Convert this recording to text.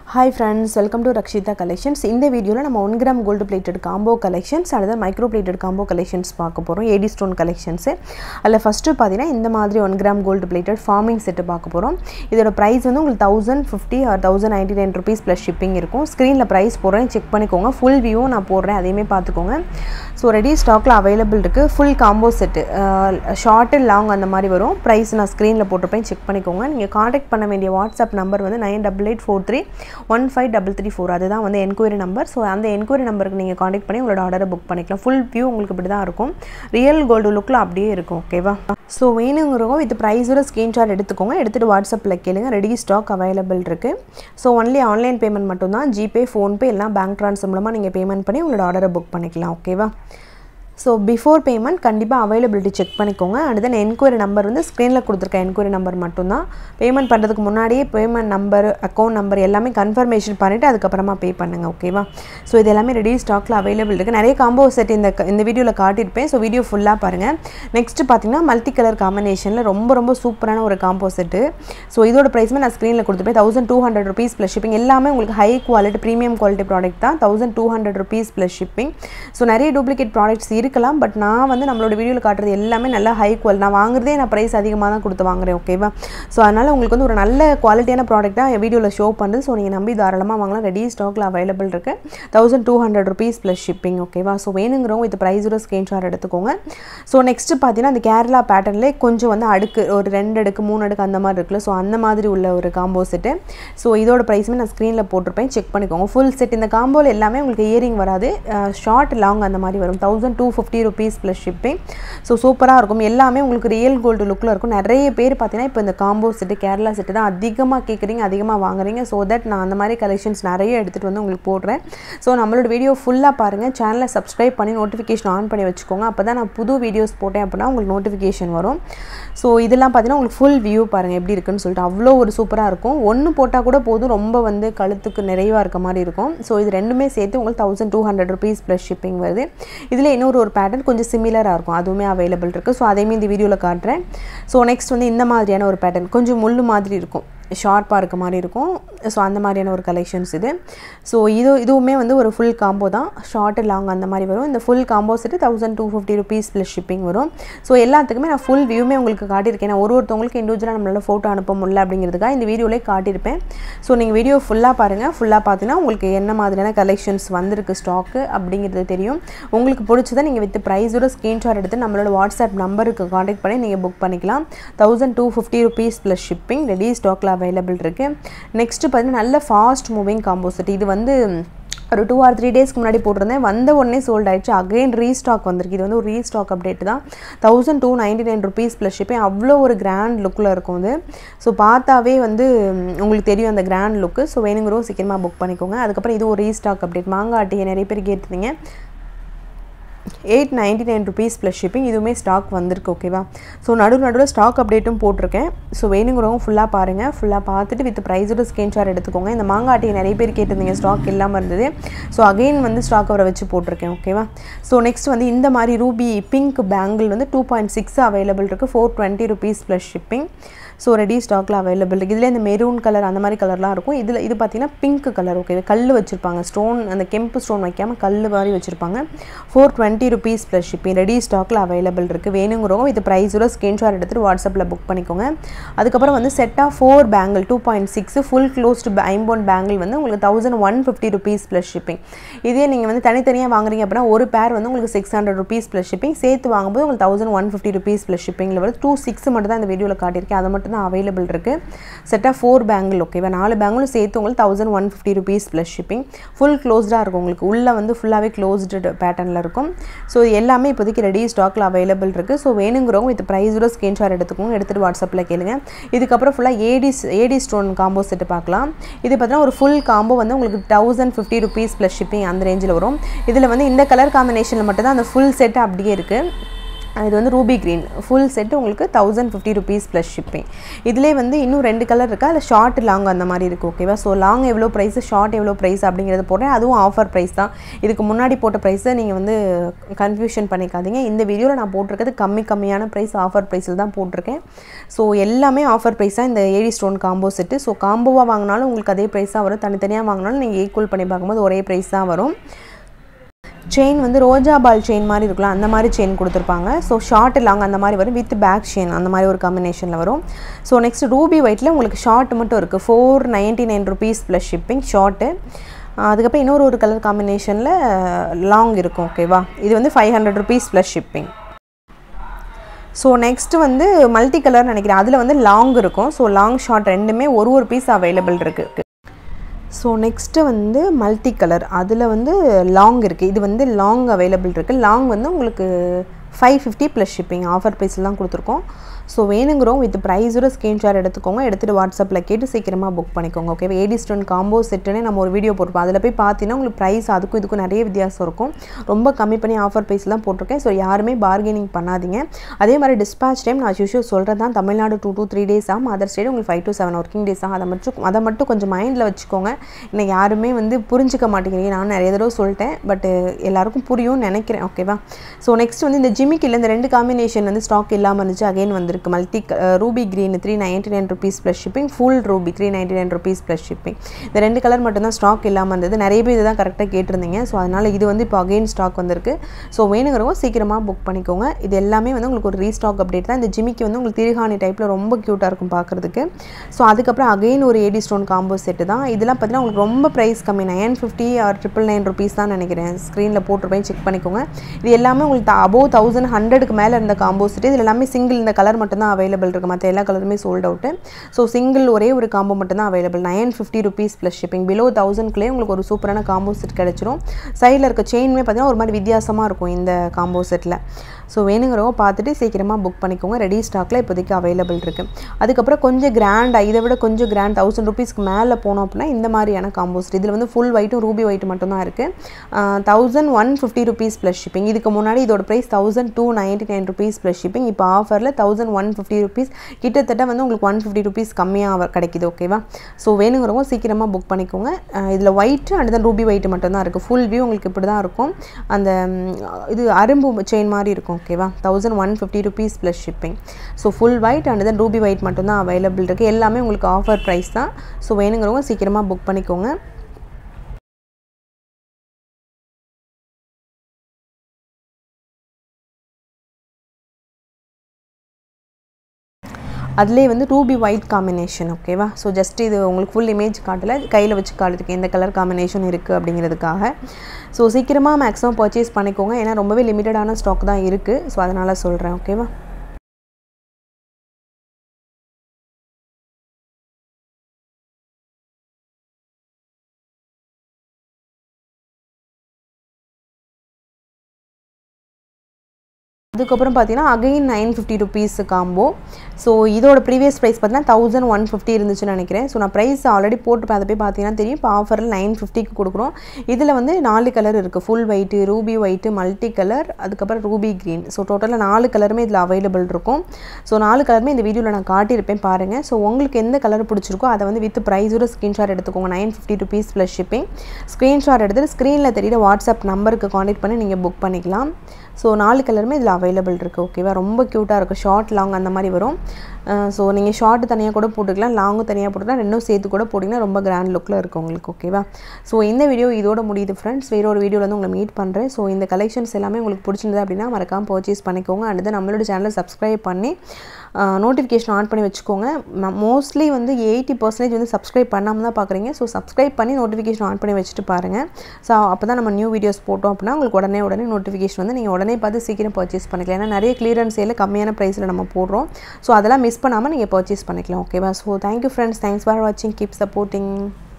hi friends welcome to Rakshitha collections இந்த வீடியோவில் நம்ம one gram gold plated combo collections அல்லது மைக்ரோ பிளேட்டட் காம்போ கலெக்ஷன்ஸ் பார்க்க போகிறோம் ஏடி ஸ்டோன் கலெக்ஷன்ஸு அதில் ஃபஸ்ட்டு பார்த்தீங்கன்னா இந்த மாதிரி one gram gold plated forming set பார்க்க போகிறோம் இதோட ப்ரைஸ் வந்து உங்களுக்கு thousand fifty or thousand ninety nine rupees plus shipping இருக்கும் ஸ்க்ரீனில் ப்ரைஸ் போடுறேன் செக் பண்ணிக்கோங்க ஃபுல் வியூவும் நான் போடுறேன் அதையுமே பார்த்துக்கோங்க ஸோ ரெடி ஸ்டாக்கில் அவைலபிள் இருக்குது full combo set short and long அந்த மாதிரி வரும் ப்ரைஸ் நான் ஸ்க்ரீனில் போட்டிருப்பேன் செக் பண்ணிக்கோங்க நீங்கள் காண்டாக்ட் பண்ண வேண்டிய வாட்ஸ்அப் நம்பர் வந்து nine double eight four three one five double three four அதுதான் வந்து என்கொயரி நம்பர் ஸோ அந்த என்கொயரி நம்பருக்கு நீங்கள் காண்டாக்ட் பண்ணி உங்களோட ஆர்டரை புக் பண்ணிக்கலாம் ஃபுல் வியூ உங்களுக்கு இப்படி தான் இருக்கும் ரியல் கோல்டு லுக்கில் அப்படியே இருக்கும் ஓகேவா ஸோ வேணுங்கிறவங்க வித் ப்ரைஸோட ஸ்க்ரீன்ஷாட் எடுத்துக்கோங்க எடுத்துகிட்டு வாட்ஸ்அப்பில் கேளுங்க ரெடி ஸ்டாக் அவைலபிள் இருக்குது ஸோ ஒன்லி ஆன்லைன் பேமெண்ட் மட்டும்தான் ஜிபே ஃபோன்பே எல்லாம் பேங்க் ட்ரான்ஸ்ஃபர் மூலமாக நீங்கள் பேமெண்ட் பண்ணி உங்களோட ஆர்டரை புக் பண்ணிக்கலாம் ஓகேவா ஸோ பிஃபோர் பேமெண்ட் கண்டிப்பாக அவைலபிலிட்டி செக் பண்ணிக்கோங்க அண்ட் தென் என்கொயரி நம்பர் வந்து ஸ்க்ரீனில் கொடுத்துருக்க என்கொயரி நம்பர் மட்டும்தான் பேமெண்ட் பண்ணுறதுக்கு முன்னாடியே பேமெண்ட் நம்பர் அக்கௌண்ட் நம்பர் எல்லாமே கன்ஃபர்மேஷன் பண்ணிவிட்டு அதுக்கப்புறமா பே பண்ணுங்கள் ஓகேவா ஸோ இது எல்லாமே ரெடி ஸ்டாக்கில் அவைலபிள் இருக்குது நிறைய காம்போ செட் இந்த இந்த வீடியோவில் காட்டியிருப்பேன் ஸோ வீடியோ ஃபுல்லாக பாருங்கள் நெக்ஸ்ட்டு பார்த்தீங்கன்னா மல்டி கலர் காம்பினேஷனில் ரொம்ப ரொம்ப சூப்பரான ஒரு காம்போ செட்டு ஸோ இதோட ப்ரைஸுமே நான் ஸ்க்ரீனில் கொடுத்துருப்பேன் thousand two hundred rupees plus shipping எல்லாமே உங்களுக்கு high quality premium quality product தான் thousand two hundred rupees plus shipping so நிறைய டூப்ளிகேட் ப்ராடக்ட்ஸ் இருக்கலாம் பட் நான் வந்து நம்மளோட வீடியோவில் காட்டுறது எல்லாமே நல்ல ஹை குவாலிட்டி நான் வாங்குறதே நான் ப்ரைஸ் அதிகமாக தான் கொடுத்து வாங்குறேன் ஓகேவா ஸோ அதனால் உங்களுக்கு வந்து ஒரு நல்ல குவாலிட்டியான ப்ராடக்ட் தான் வீடியோவில் ஷோ பண்ணுறது ஸோ நீங்கள் நம்பி தாராளமாக வாங்கலாம் ரெடி ஸ்டாக்கில் அவைலபிள் இருக்குது thousand two hundred rupees plus shipping ஓகேவா ஸோ வேணுங்கிறவங்க இது ப்ரைஸோட ஸ்க்ரீன்ஷாட் எடுத்துக்கோங்க ஸோ நெக்ஸ்ட்டு பார்த்தீங்கன்னா அந்த கேரளா பேட்டர்ன்லேயே கொஞ்சம் வந்து அடுக்கு ஒரு ரெண்டு அடுக்கு மூணு அடுக்கு அந்த மாதிரி இருக்குல்ல ஸோ அந்த மாதிரி உள்ள ஒரு காம்போ செட்டு ஸோ இதோட ப்ரைஸுமே நான் ஸ்க்ரீனில் போட்டிருப்பேன் செக் பண்ணிக்கோங்க ஃபுல் செட் இந்த காம்போவில் எல்லாமே உங்களுக்கு இயரிங் வராது ஷார்ட் லாங் அந்த மாதிரி வரும் thousand two fifty rupees plus shipping so சூப்பராக இருக்கும் எல்லாமே உங்களுக்கு ரியல் கோல்டு லுக்கில் இருக்கும் நிறைய பேர் பார்த்தீங்கன்னா இப்போ இந்த காம்போ செட்டு கேரளா செட்டு தான் அதிகமாக கேட்குறீங்க அதிகமாக வாங்குறீங்க ஸோ தட் நான் அந்த மாதிரி கலெக்ஷன்ஸ் நிறைய எடுத்துகிட்டு வந்து உங்களுக்கு போடுறேன் ஸோ நம்மளோட வீடியோ ஃபுல்லாக பாருங்கள் சேனலை சப்ஸ்கிரைப் பண்ணி நோட்டிஃபிகேஷன் ஆன் பண்ணி வச்சுக்கோங்க அப்போ தான் நான் புது வீடியோஸ் போட்டேன் அப்படின்னா உங்களுக்கு நோட்டிஃபிகேஷன் வரும் ஸோ இதெல்லாம் பார்த்தீங்கன்னா உங்களுக்கு ஃபுல் வியூ பாருங்கள் எப்படி இருக்குன்னு சொல்லிட்டு அவ்வளோ ஒரு சூப்பராக இருக்கும் ஒன்று போட்டால் கூட போதும் ரொம்ப வந்து கழுத்துக்கு நிறைவாக இருக்க மாதிரி இருக்கும் ஸோ இது ரெண்டுமே சேர்த்து உங்களுக்கு thousand two hundred rupees plus shipping வருது இதில் இன்னொரு ஒரு பேட்டர்ன் கொஞ்சம் சிமிலராக இருக்கும் அதுவுமே அவைலபிள் இருக்குது ஸோ அதையுமே இந்த வீடியோவில் காட்டுறேன் ஸோ நெக்ஸ்ட் வந்து இந்த மாதிரியான ஒரு பேட்டர்ன் கொஞ்சம் முள்ளு மாதிரி இருக்கும் ஷார்ப்பாக இருக்க மாதிரி இருக்கும் ஸோ அந்த மாதிரியான ஒரு கலெக்ஷன்ஸ் இது ஸோ இது இதுவுமே வந்து ஒரு ஃபுல் காம்போ தான் ஷார்ட் லாங் அந்த மாதிரி வரும் இந்த full combo set thousand two fifty rupees plus shipping வரும் ஸோ எல்லாத்துக்குமே நான் ஃபுல் வியூமே உங்களுக்கு காட்டியிருக்கேன் நான் ஒரு ஒருத்தவங்களுக்கு இண்டிவிஜுவலாக நம்மளால் ஃபோட்டோ அனுப்ப முடியல அப்படிங்கிறதுக்காக இந்த வீடியோவிலே காட்டியிருப்பேன் ஸோ நீங்கள் வீடியோ ஃபுல்லாக பாருங்கள் ஃபுல்லாக பார்த்தீங்கன்னா உங்களுக்கு என்ன மாதிரியான கலெக்ஷன்ஸ் வந்திருக்கு ஸ்டாக்கு அப்படிங்கிறது தெரியும் உங்களுக்கு பிடிச்சதை நீங்கள் வித் ப்ரைஸோட ஸ்க்ரீன்ஷாட் எடுத்து நம்மளோட வாட்ஸ்அப் நம்பருக்கு காண்டாக்ட் பண்ணி நீங்கள் புக் பண்ணிக்கலாம் thousand two fifty rupees plus shipping ready ஸ்டாக்கில் அவைலபிள் இருக்குது நெக்ஸ்ட்டு பார்த்தீங்கன்னா நல்ல ஃபாஸ்ட் மூவிங் காம்போசிட் இது வந்து ஒரு டூ ஆர் த்ரீ டேஸ்க்கு முன்னாடி போட்டிருந்தேன் வந்த உடனே சோல்ட் ஆயிடுச்சு அகைன் ரீஸ்டாக் வந்திருக்கு இது வந்து ஒரு ரீஸ்டாக் அப்டேட் தான் thousand two ninety nine rupees plus shipping அவ்வளோ ஒரு கிராண்ட் லுக்கில் இருக்கும் இது ஸோ பார்த்தாவே வந்து உங்களுக்கு தெரியும் அந்த கிராண்ட் லுக்கு ஸோ வேணுங்கிறோம் சீக்கிரமாக புக் பண்ணிக்கோங்க அதுக்கப்புறம் இது ஒரு ரீஸ்டாக் அப்டேட் மாங்காட்டியை நிறைய பேர் கேட்டிருந்தீங்க eight ninety nine rupees plus shipping இதுவுமே ஸ்டாக் வந்திருக்கு ஓகேவா ஸோ நடு நடுவில் ஸ்டாக் அப்டேட்டும் போட்டிருக்கேன் ஸோ வேணுங்கிறவங்க ஃபுல்லாக பாருங்கள் ஃபுல்லாக பார்த்துட்டு வித் ப்ரைஸோட ஸ்க்ரீன்ஷாட் எடுத்துக்கோங்க இந்த மாங்காட்டியை நிறைய பேர் கேட்டிருந்தீங்க ஸ்டாக் இல்லாமல் இருந்தது ஸோ அகெயின் வந்து ஸ்டாக் அவரை வச்சு போட்டிருக்கேன் ஓகேவா ஸோ நெக்ஸ்ட் வந்து இந்த மாதிரி ரூபி பிங்க் பேங்கிள் வந்து டூ பாயிண்ட் சிக்ஸ் அவைலபிள் இருக்குது four twenty rupees plus shipping so ready ஸ்டாக்கில் அவைலபிள் இருக்குது இதில் இந்த மெரூன் கலர் அந்த மாதிரி கலர்லாம் இருக்கும் இதில் இது பார்த்திங்கன்னா பிங்க் கலர் ஓகே கல் வச்சுருப்பாங்க ஸ்டோன் அந்த கெம்பு ஸ்டோன் வைக்காமல் கல் மாதிரி வச்சுருப்பாங்க four twenty rupees plus shipping ready ஸ்டாக்கில் அவைலபிள் இருக்குது வேணுங்கிறவங்க இது ப்ரைஸோட ஸ்க்ரீன்ஷாட் எடுத்துகிட்டு வாட்ஸ்அப்பில் புக் பண்ணிக்கோங்க அதுக்கப்புறம் வந்து செட்டாக four bangle two point six full closed ஐம்போன் பேங்கிள் வந்து உங்களுக்கு thousand one fifty rupees plus shipping இதே நீங்கள் வந்து தனித்தனியாக வாங்குறீங்க அப்படின்னா ஒரு பேர் வந்து உங்களுக்கு six hundred rupees plus shipping சேர்த்து வாங்கும்போது உங்களுக்கு thousand one fifty rupees plus ஷிப்பிங்கில் வருது டூ சிக்ஸ் மட்டும் தான் இந்த வீடியோவில் காட்டியிருக்கேன் அதை மட்டும் தான் அவைலபிள் இருக்குது செட்டாக ஃபோர் பேங்கிள் ஓகேவா நாலு பேங்கிளும் சேர்த்து உங்களுக்கு thousand one fifty rupees plus shipping full க்ளோஸ்டாக இருக்கும் உங்களுக்கு உள்ளே வந்து ஃபுல்லாகவே க்ளோஸ்டு பேட்டர்னில் இருக்கும் ஸோ எல்லாமே இப்போதைக்கு ரெடி ஸ்டாக்கில் அவைலபிள் இருக்குது ஸோ வேணுங்கிறவங்க வித் ப்ரைஸோட ஸ்க்ரீன்ஷாட் எடுத்துக்கோங்க எடுத்துகிட்டு வாட்ஸ்அப்பில் கேளுங்க இதுக்கப்புறம் ஃபுல்லாக AD AD stone combo set பார்க்கலாம் இது பார்த்தீங்கன்னா ஒரு ஃபுல் காம்போ வந்து உங்களுக்கு thousand fifty rupees plus shipping அந்த ரேஞ்சில் வரும் இதில் வந்து இந்த கலர் காம்பினேஷனில் மட்டும் தான் அந்த ஃபுல் செட்டு அப்படியே இருக்குது இது வந்து ரூபி க்ரீன் ஃபுல் செட்டு உங்களுக்கு thousand fifty rupees plus shipping இதிலே வந்து இன்னும் ரெண்டு கலர் இருக்கா அதில் ஷார்ட் லாங் அந்த மாதிரி இருக்குது ஓகேவா ஸோ லாங் எவ்வளோ ப்ரைஸ் ஷார்ட் எவ்வளோ ப்ரைஸ் அப்படிங்கிறது போடுறேன் அதுவும் ஆஃபர் ப்ரைஸ் தான் இதுக்கு முன்னாடி போட்ட ப்ரைஸை நீங்கள் வந்து கன்ஃபியூஷன் பண்ணிக்காதீங்க இந்த வீடியோவில் நான் போட்டிருக்கிறது கம்மி கம்மியான ப்ரைஸ் ஆஃபர் ப்ரைஸில் தான் போட்டிருக்கேன் ஸோ எல்லாமே ஆஃபர் ப்ரைஸ் தான் இந்த AD stone combo set so காம்போவாக வாங்கினாலும் உங்களுக்கு அதே ப்ரைஸ் தான் வரும் தனித்தனியாக வாங்கினாலும் நீங்கள் ஈக்குவல் பண்ணி பார்க்கும்போது ஒரே ப்ரைஸ் தான் வரும் செயின் வந்து ரோஜா பால் செயின் மாதிரி இருக்கலாம் அந்த மாதிரி செயின் கொடுத்துருப்பாங்க ஸோ ஷார்ட் லாங் அந்த மாதிரி வரும் வித் பேக் செயின் அந்த மாதிரி ஒரு காம்பினேஷனில் வரும் ஸோ நெக்ஸ்ட் ரூபி ஒயிட்டில் உங்களுக்கு ஷார்ட் மட்டும் இருக்குது four ninety nine rupees plus shipping short அதுக்கப்புறம் இன்னொரு ஒரு கலர் காம்பினேஷனில் லாங் இருக்கும் ஓகேவா இது வந்து five hundred rupees plus shipping so next வந்து மல்டி கலர் நினைக்கிறேன் அதில் வந்து லாங் இருக்கும் ஸோ லாங் ஷார்ட் ரெண்டுமே ஒரு ஒரு பீஸ் அவைலபிள் இருக்குது ஸோ நெக்ஸ்ட்டு வந்து மல்டி கலர் அதில் வந்து லாங் இருக்குது இது வந்து லாங் அவைலபிள் இருக்குது லாங் வந்து உங்களுக்கு five fifty plus shipping offer ப்ரைஸில் தான் கொடுத்துருக்கோம் ஸோ வேணுங்கிறோம் வித் ப்ரைஸோட ஸ்க்ரீன்ஷாட் எடுத்துக்கோங்க எடுத்துகிட்டு வாட்ஸ்அப்பில் கேட்டு சீக்கிரமாக புக் பண்ணிக்கோங்க ஓகே ஏடி ஸ்டோன் காம்போ செட்டுன்னு நம்ம ஒரு வீடியோ போட்டிருப்போம் அதில் போய் பார்த்தீங்கன்னா உங்களுக்கு ப்ரைஸ் அதுக்கும் இதுக்கும் நிறைய வித்தியாசம் இருக்கும் ரொம்ப கம்மி பண்ணி ஆஃபர் ப்ரைஸில் தான் போட்டிருக்கேன் ஸோ யாருமே பார்கெனிங் பண்ணாதீங்க அதே மாதிரி டிஸ்பேச் டைம் நான் யூஷுவல் சொல்கிறது தான் Tamil Nadu two two three days ஆகும் அதர் ஸ்டேட் உங்களுக்கு five to seven working days ஆகும் அதை மட்டும் அதை மட்டும் கொஞ்சம் மைண்டில் வச்சுக்கோங்க இன்னைக்கு யாருமே வந்து புரிஞ்சிக்க மாட்டேங்கிறீங்க நான் நிறைய தடவை சொல்லிட்டேன் பட் எல்லாருக்கும் புரியும்னு நினைக்கிறேன் ஓகேவா ஸோ நெக்ஸ்ட் வந்து இந்த ஜிமிக்கில் இந்த ரெண்டு காம்பினேஷன் வந்து ஸ்டாக் இல்லாமல் இருந்துச்சு அகைன் வந்திருக்கு multi ruby green three ninety nine rupees plus shipping full ruby three ninety nine rupees plus shipping இந்த ரெண்டு கலர் மட்டும்தான் ஸ்டாக் இல்லாமல் இருந்தது நிறைய பேர் இதுதான் கரெக்டாக கேட்டிருந்தீங்க ஸோ அதனால் இது வந்து இப்போ அகைன் ஸ்டாக் வந்திருக்கு ஸோ வேணுங்கிறவங்க சீக்கிரமாக புக் பண்ணிக்கோங்க இது எல்லாமே வந்து உங்களுக்கு ஒரு ரீஸ்டாக் அப்டேட் தான் இந்த ஜிமிக்கு வந்து உங்களுக்கு திருகாணி டைப்பில் ரொம்ப க்யூட்டாக இருக்கும் பார்க்குறதுக்கு ஸோ அதுக்கப்புறம் அகைன் ஒரு ஏடி ஸ்டோன் காம்போ செட்டு தான் இதெல்லாம் பார்த்தீங்கன்னா உங்களுக்கு ரொம்ப ப்ரைஸ் கம்மி nine fifty or triple nine rupees தான் நினைக்கிறேன் ஸ்க்ரீனில் போட்டிருப்பேன் செக் பண்ணிக்கோங்க இது எல்லாமே உங்களுக்கு அபோவ் தௌசண்ட் ஹண்ட்ரடுக்கு மேலே இருந்த காம்போ செட்டு இதில் எல்லாமே சிங்கிள் இந்த கலர் மட்டும்தான் அவைலபிள் இருக்குது மற்ற எல்லா கலருமே சோல்ட் அவுட்டு ஸோ சிங்கிள் ஒரே ஒரு காம்போ மட்டும் தான் available nine fifty rupees plus shipping below தௌசண்ட்குள்ளே உங்களுக்கு ஒரு சூப்பரான காம்போ செட் கிடச்சிரும் சைடில் இருக்க செயினுமே பார்த்தீங்கன்னா ஒரு மாதிரி வித்தியாசமாக இருக்கும் இந்த காம்போ செட்டில் ஸோ வேணுங்கிறவங்க பார்த்துட்டு சீக்கிரமாக புக் பண்ணிக்கோங்க ரெடி ஸ்டாக்கில் இப்போதைக்கு அவைலபிள் இருக்குது அதுக்கப்புறம் கொஞ்சம் கிராண்டாக இதை விட கொஞ்சம் கிராண்ட் தௌசண்ட் ருபீஸ்க்கு மேலே போனோம் அப்படின்னா இந்த மாதிரியான காம்போஸ் இதில் வந்து ஃபுல் ஒயிட்டும் ரூபி ஒயிட் மட்டும்தான் இருக்குது thousand one fifty rupees plus shipping இதுக்கு முன்னாடி இதோட price thousand two ninety nine rupees plus shipping இப்போ ஆஃபரில் தௌசண்ட் ஒன் ஃபிஃப்டி ருபீஸ் கிட்டத்தட்ட வந்து உங்களுக்கு ஒன் ஃபிஃப்டி ருபீஸ் கம்மியாக கிடைக்குது ஓகேவா ஸோ வேணுங்கிறவங்க சீக்கிரமாக புக் பண்ணிக்கோங்க இதில் white and then ruby white மட்டும்தான் இருக்குது ஃபுல் வியூ உங்களுக்கு இப்படி தான் இருக்கும் அந்த இது அரும்பு செயின் மாதிரி இருக்கும் ஓகேவா thousand one fifty rupees plus shipping so full white and then ruby white மட்டும்தான் அவைலபிள் இருக்குது எல்லாமே உங்களுக்கு ஆஃபர் ப்ரைஸ் தான் ஸோ வேணுங்கிறவங்க சீக்கிரமாக புக் பண்ணிக்கோங்க அதுலேயே வந்து ரூபி ஒயிட் காம்பினேஷன் ஓகேவா ஸோ ஜஸ்ட் இது உங்களுக்கு ஃபுல் இமேஜ் காட்டல கையில் வச்சு காட்டுறதுக்கு எந்த கலர் காம்பினேஷன் இருக்குது அப்படிங்கிறதுக்காக ஸோ சீக்கிரமாக மேக்ஸிமம் பர்ச்சேஸ் பண்ணிக்கோங்க ஏன்னா ரொம்பவே லிமிட்டடான ஸ்டாக் தான் இருக்குது ஸோ அதனால் சொல்கிறேன் ஓகேவா அதுக்கப்புறம் பார்த்தீங்கன்னா again nine fifty rupees combo so இதோட ப்ரீவியஸ் ப்ரைஸ் பார்த்தீங்கன்னா தௌசண்ட் ஒன் ஃபிஃப்டி இருந்துச்சுன்னு நினைக்கிறேன் ஸோ நான் ப்ரைஸ் ஆல்ரெடி போட்டுப்பேன் அதை போய் பார்த்தீங்கன்னா தெரியும் இப்போ ஆஃபரில் நைன் ஃபிஃப்டிக்கு கொடுக்குறோம் இதில் வந்து நாலு கலர் இருக்குது full white ruby white multi colour அதுக்கப்புறம் ரூபி க்ரீன் ஸோ டோட்டலாக நாலு கலருமே இதில் அவைலபிள் இருக்கும் ஸோ நாலு கலருமே இந்த வீடியோவில் நான் காட்டியிருப்பேன் பாருங்கள் ஸோ உங்களுக்கு எந்த கலர் பிடிச்சிருக்கோ அதை வந்து வித் ப்ரைஸோட ஸ்க்ரீன்ஷாட் எடுத்துக்கோங்க nine fifty rupees plus shipping screenshot எடுத்துகிட்டு ஸ்க்ரீனில் தெரியுற வாட்ஸ்அப் நம்பருக்கு காண்டாக்ட் பண்ணி நீங்கள் புக் பண்ணிக்கலாம் ஸோ நாலு கலருமே இதில் அவைலபிள் இருக்குது ஓகேவா ரொம்ப க்யூட்டாக இருக்கும் ஷார்ட் லாங் அந்த மாதிரி வரும் ஸோ நீங்கள் ஷார்ட் தனியாக கூட போட்டுக்கலாம் லாங்கும் தனியாக போட்டுக்கலாம் ரெண்டும் சேர்த்து கூட போட்டிங்கன்னா ரொம்ப கிராண்ட் லுக்கில் இருக்கும் உங்களுக்கு ஓகேவா ஸோ இந்த வீடியோ இதோட முடியுது ஃப்ரெண்ட்ஸ் வேற ஒரு வீடியோவில் வந்து உங்களை மீட் பண்ணுறேன் ஸோ இந்த கலெக்ஷன்ஸ் எல்லாமே உங்களுக்கு பிடிச்சிருந்தது அப்படின்னா மறக்காமல் பர்ச்சேஸ் பண்ணிக்கோங்க அடுத்து நம்மளோட சேனலை சப்ஸ்கிரைப் பண்ணி நோட்டிஃபிகேஷன் ஆன் பண்ணி வச்சுக்கோங்க மோஸ்ட்லி வந்து எயிட்டி பர்சன்டேஜ் வந்து சப்ஸ்கிரைப் பண்ணாமல் தான் பார்க்குறீங்க ஸோ சப்ஸ்கிரைப் பண்ணி நோட்டிஃபிகேஷன் ஆன் பண்ணி வச்சுட்டு பாருங்கள் ஸோ அப்போ தான் நம்ம நியூ வீடியோஸ் போட்டோம் அப்படின்னா உங்களுக்கு உடனே உடனே நோட்டிஃபிகேஷன் வந்து நீங்கள் உடனே பார்த்து சீக்கிரம் பர்ச்சேஸ் பண்ணிக்கலாம் ஏன்னா நிறைய கிளியரன்ஸ் சேலில் கம்மியான ப்ரைஸில் நம்ம போடுறோம் ஸோ அதெல்லாம் மிஸ் பண்ணாமல் நீங்கள் பர்ச்சேஸ் பண்ணிக்கலாம் ஓகேவா so thank you friends thanks for வாட்சிங் கீப் சப்போர்ட்டிங்